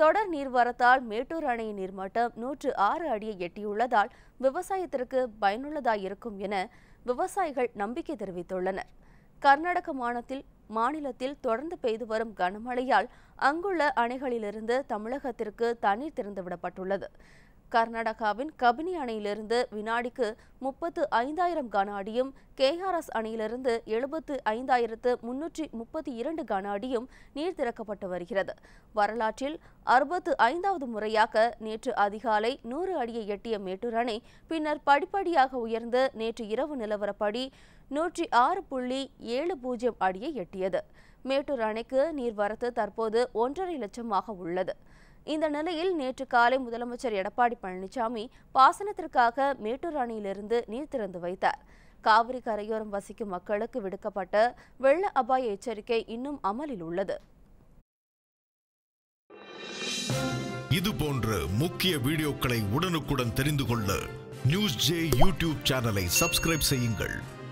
தொடர் நீர்வரத்தால் மேட்டூர் அணையின் நீர்மட்டம் நூற்று ஆறு அடியை எட்டியுள்ளதால் விவசாயத்திற்கு பயனுள்ளதாயிருக்கும் என விவசாயிகள் நம்பிக்கை தெரிவித்துள்ளனர் கர்நாடக மாநிலத்தில் மாநிலத்தில் தொடர்ந்து பெய்து வரும் கனமழையால் அங்குள்ள அணைகளிலிருந்து தமிழகத்திற்கு தண்ணீர் திறந்துவிடப்பட்டுள்ளது கர்நாடகாவின் கபினி அணையிலிருந்து வினாடிக்கு முப்பத்து ஐந்தாயிரம் கன அடியும் கேஆர்எஸ் அணையிலிருந்து எழுபத்து ஐந்தாயிரத்து முன்னூற்றி முப்பத்தி இரண்டு கன அடியும் நீர் திறக்கப்பட்டு வருகிறது வரலாற்றில் அறுபத்து ஐந்தாவது முறையாக நேற்று அதிகாலை நூறு அடியை எட்டிய மேட்டூர் அணை பின்னர் படிப்படியாக உயர்ந்து நேற்று இரவு நிலவரப்படி நூற்றி ஆறு புள்ளி ஏழு பூஜ்ஜியம் அடியை எட்டியது மேட்டூர் அணைக்கு நீர்வரத்து தற்போது ஒன்றரை லட்சமாக உள்ளது இந்த நிலையில் நேற்று காலை முதலமைச்சர் எடப்பாடி பழனிசாமி பாசனத்திற்காக மேட்டூர் அணையிலிருந்து நீர் திறந்து வைத்தார் காவிரி கரையோரம் வசிக்கும் மக்களுக்கு விடுக்கப்பட்ட வெள்ள அபாய எச்சரிக்கை இன்னும் அமலில் உள்ளது இது போன்ற முக்கிய வீடியோக்களை உடனுக்குடன் தெரிந்து கொள்ள நியூஸ் ஜே யூடியூப் சேனலை சப்ஸ்கிரைப் செய்யுங்கள்